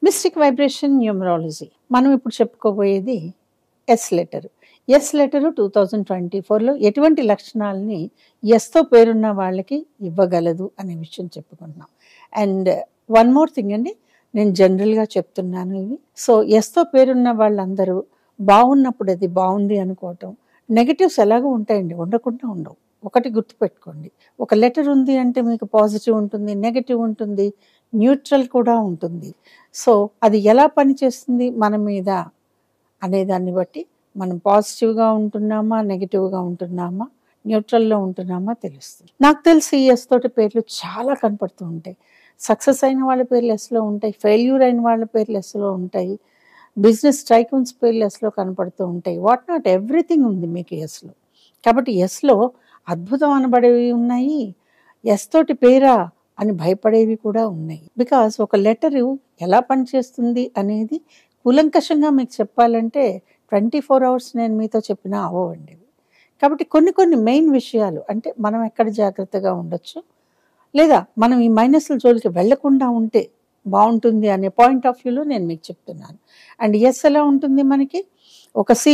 mystic vibration numerology మనం ఇప్పుడు చెప్పుకోబోయేది S letter S letter two thousand twenty ఫోర్లో ఎటువంటి లక్షణాలని ఎస్తో పేరున్న వాళ్ళకి ఇవ్వగలదు అనే విషయం చెప్పుకుంటున్నాం అండ్ వన్ మోర్ థింగ్ అండి నేను జనరల్గా చెప్తున్నాను ఇవి సో ఎస్తో పేరున్న వాళ్ళందరూ బాగున్నప్పుడు అది బాగుంది అనుకోవటం నెగటివ్స్ ఎలాగో ఉంటాయండి ఉండకుండా ఉండవు ఒకటి గుర్తుపెట్టుకోండి ఒక లెటర్ ఉంది అంటే మీకు పాజిటివ్ ఉంటుంది నెగటివ్ ఉంటుంది న్యూట్రల్ కూడా ఉంటుంది సో అది ఎలా పనిచేస్తుంది మన మీద అనే దాన్ని బట్టి మనం పాజిటివ్గా ఉంటున్నామా నెగిటివ్గా ఉంటున్నామా న్యూట్రల్లో ఉంటున్నామా తెలుస్తుంది నాకు తెలిసి ఈ ఎస్ తోటి పేర్లు చాలా కనపడుతూ ఉంటాయి సక్సెస్ అయిన వాళ్ళ పేర్లు ఎస్లో ఉంటాయి ఫెయిల్యూర్ అయిన వాళ్ళ పేర్లు ఎస్లో ఉంటాయి బిజినెస్ టైకూన్స్ పేర్లు ఎస్లో కనపడుతూ ఉంటాయి వాట్ నాట్ ఎవ్రీథింగ్ ఉంది మీకు ఎస్లో కాబట్టి ఎస్లో అద్భుతం అనబడేవి ఉన్నాయి ఎస్ తోటి పేరా అని భయపడేవి కూడా ఉన్నాయి బికాస్ ఒక లెటరు ఎలా పనిచేస్తుంది అనేది కూలంకషంగా మీకు చెప్పాలంటే ట్వంటీ ఫోర్ అవర్స్ నేను మీతో చెప్పినా అవ్వండి కాబట్టి కొన్ని కొన్ని మెయిన్ విషయాలు అంటే మనం ఎక్కడ జాగ్రత్తగా ఉండొచ్చు లేదా మనం ఈ మైనస్ల జోలికి వెళ్లకుండా ఉంటే బాగుంటుంది అనే పాయింట్ ఆఫ్ వ్యూలో నేను మీకు చెప్తున్నాను అండ్ ఎస్ ఎలా ఉంటుంది మనకి ఒక సి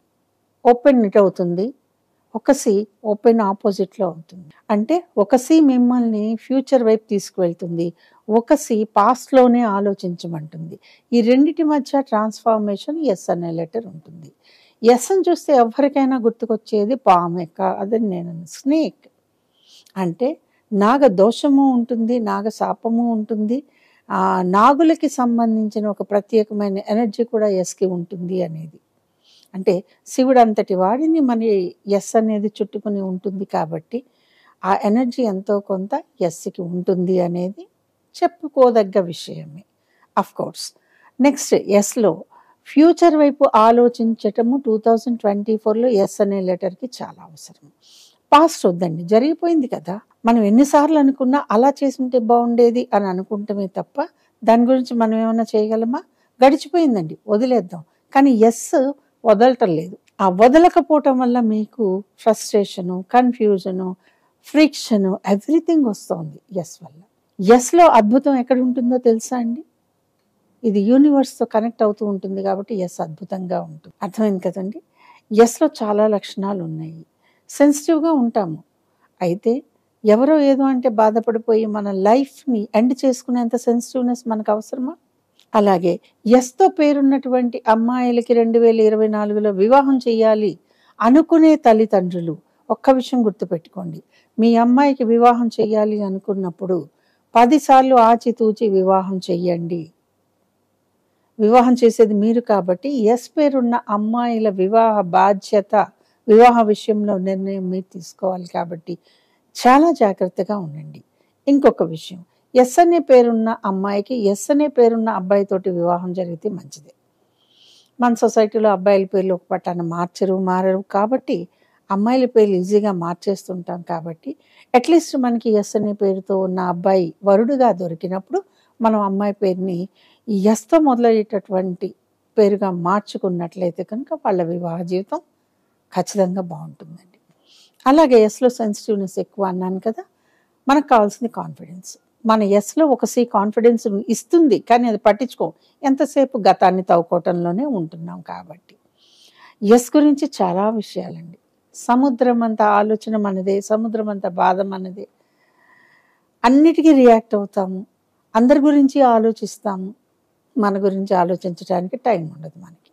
ఓపెన్ ఇట్ అవుతుంది ఒక సి ఓపెన్ ఆపోజిట్లో అవుతుంది అంటే ఒక సి మిమ్మల్ని ఫ్యూచర్ వైపు తీసుకువెళ్తుంది ఒక సి పాస్ట్లోనే ఆలోచించమంటుంది ఈ రెండిటి మధ్య ట్రాన్స్ఫార్మేషన్ ఎస్ అనే లెటర్ ఉంటుంది ఎస్ అని చూస్తే ఎవరికైనా గుర్తుకొచ్చేది పామే అదని నేను స్నేక్ అంటే నాగ దోషము ఉంటుంది నాగ శాపము ఉంటుంది ఆ నాగులకి సంబంధించిన ఒక ప్రత్యేకమైన ఎనర్జీ కూడా ఎస్కి ఉంటుంది అనేది అంటే శివుడు అంతటి వాడిని మన ఎస్ అనేది చుట్టుకుని ఉంటుంది కాబట్టి ఆ ఎనర్జీ ఎంతో కొంత ఎస్కి ఉంటుంది అనేది చెప్పుకోదగ్గ విషయమే అఫ్ కోర్స్ నెక్స్ట్ ఎస్లో ఫ్యూచర్ వైపు ఆలోచించటము టూ థౌజండ్ ట్వంటీ ఫోర్లో ఎస్ అనే లెటర్కి చాలా అవసరం పాస్ట్ వద్దండి జరిగిపోయింది కదా మనం ఎన్నిసార్లు అనుకున్నా అలా చేసుంటే బాగుండేది అని అనుకుంటమే తప్ప దాని గురించి మనం ఏమైనా చేయగలమా గడిచిపోయిందండి వదిలేద్దాం కానీ ఎస్ వదలటం లేదు ఆ వదలకపోవటం వల్ల మీకు ఫ్రస్ట్రేషను కన్ఫ్యూజను ఫ్రిక్షను ఎవ్రీథింగ్ వస్తుంది ఎస్ వల్ల ఎస్లో అద్భుతం ఎక్కడ ఉంటుందో తెలుసా అండి ఇది యూనివర్స్తో కనెక్ట్ అవుతూ ఉంటుంది కాబట్టి ఎస్ అద్భుతంగా ఉంటుంది అర్థమైంది కదండి ఎస్లో చాలా లక్షణాలు ఉన్నాయి సెన్సిటివ్గా ఉంటాము అయితే ఎవరో ఏదో అంటే బాధపడిపోయి మన లైఫ్ని ఎండ్ చేసుకునేంత సెన్సిటివ్నెస్ మనకు అవసరమా అలాగే ఎస్తో పేరున్నటువంటి అమ్మాయిలకి రెండు వేల ఇరవై నాలుగులో వివాహం చేయాలి అనుకునే తల్లిదండ్రులు ఒక్క విషయం గుర్తుపెట్టుకోండి మీ అమ్మాయికి వివాహం చేయాలి అనుకున్నప్పుడు పదిసార్లు ఆచితూచి వివాహం చెయ్యండి వివాహం చేసేది మీరు కాబట్టి ఎస్ పేరున్న అమ్మాయిల వివాహ బాధ్యత వివాహ విషయంలో నిర్ణయం మీరు తీసుకోవాలి కాబట్టి చాలా జాగ్రత్తగా ఉండండి ఇంకొక విషయం ఎస్ అనే పేరున్న అమ్మాయికి ఎస్ అనే పేరున్న అబ్బాయితోటి వివాహం జరిగితే మంచిదే మన సొసైటీలో అబ్బాయిల పేర్లు ఒక పట్టాన మార్చరు మారరు కాబట్టి అమ్మాయిల పేర్లు ఈజీగా మార్చేస్తుంటాం కాబట్టి అట్లీస్ట్ మనకి ఎస్ అనే పేరుతో ఉన్న అబ్బాయి వరుడుగా దొరికినప్పుడు మనం అమ్మాయి పేరుని ఈ ఎస్తో మొదలయ్యేటటువంటి పేరుగా మార్చుకున్నట్లయితే కనుక వాళ్ళ వివాహ జీవితం ఖచ్చితంగా బాగుంటుందండి అలాగే ఎస్లో సెన్సిటివ్నెస్ ఎక్కువ అన్నాను కదా మనకు కావాల్సింది కాన్ఫిడెన్స్ మన ఎస్లో ఒక సి కాన్ఫిడెన్స్ ఇస్తుంది కానీ అది పట్టించుకో ఎంతసేపు గతాన్ని తవ్వుకోవటంలోనే ఉంటున్నాం కాబట్టి ఎస్ గురించి చాలా విషయాలండి సముద్రం అంత ఆలోచన మనదే సముద్రం అంత బాధ మనదే అన్నిటికీ రియాక్ట్ అవుతాము అందరి గురించి ఆలోచిస్తాము మన గురించి ఆలోచించడానికి టైం ఉండదు మనకి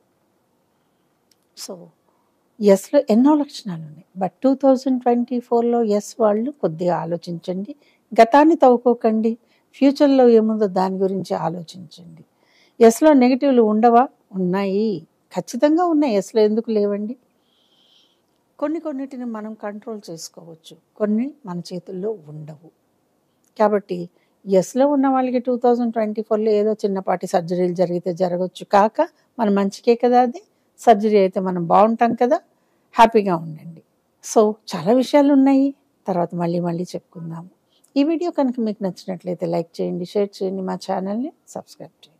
సో ఎస్లో ఎన్నో లక్షణాలు ఉన్నాయి బట్ టూ థౌజండ్ ట్వంటీ ఫోర్లో ఎస్ వాళ్ళు కొద్దిగా ఆలోచించండి గతాన్ని తవ్వుకోకండి ఫ్యూచర్లో ఏముందో దాని గురించి ఆలోచించండి ఎస్లో నెగిటివ్లు ఉండవా ఉన్నాయి ఖచ్చితంగా ఉన్నాయి ఎస్లో ఎందుకు లేవండి కొన్ని కొన్నిటిని మనం కంట్రోల్ చేసుకోవచ్చు కొన్ని మన చేతుల్లో ఉండవు కాబట్టి ఎస్లో ఉన్న వాళ్ళకి టూ థౌజండ్ ట్వంటీ ఫోర్లో ఏదో చిన్నపాటి సర్జరీలు జరిగితే జరగవచ్చు కాక మన మంచికే కదా అది సర్జరీ అయితే మనం బాగుంటాం కదా హ్యాపీగా ఉండండి సో చాలా విషయాలు ఉన్నాయి తర్వాత మళ్ళీ మళ్ళీ చెప్పుకుందాము ఈ వీడియో కనుక మీకు నచ్చినట్లయితే లైక్ చేయండి షేర్ చేయండి మా ఛానల్ని సబ్స్క్రైబ్ చేయండి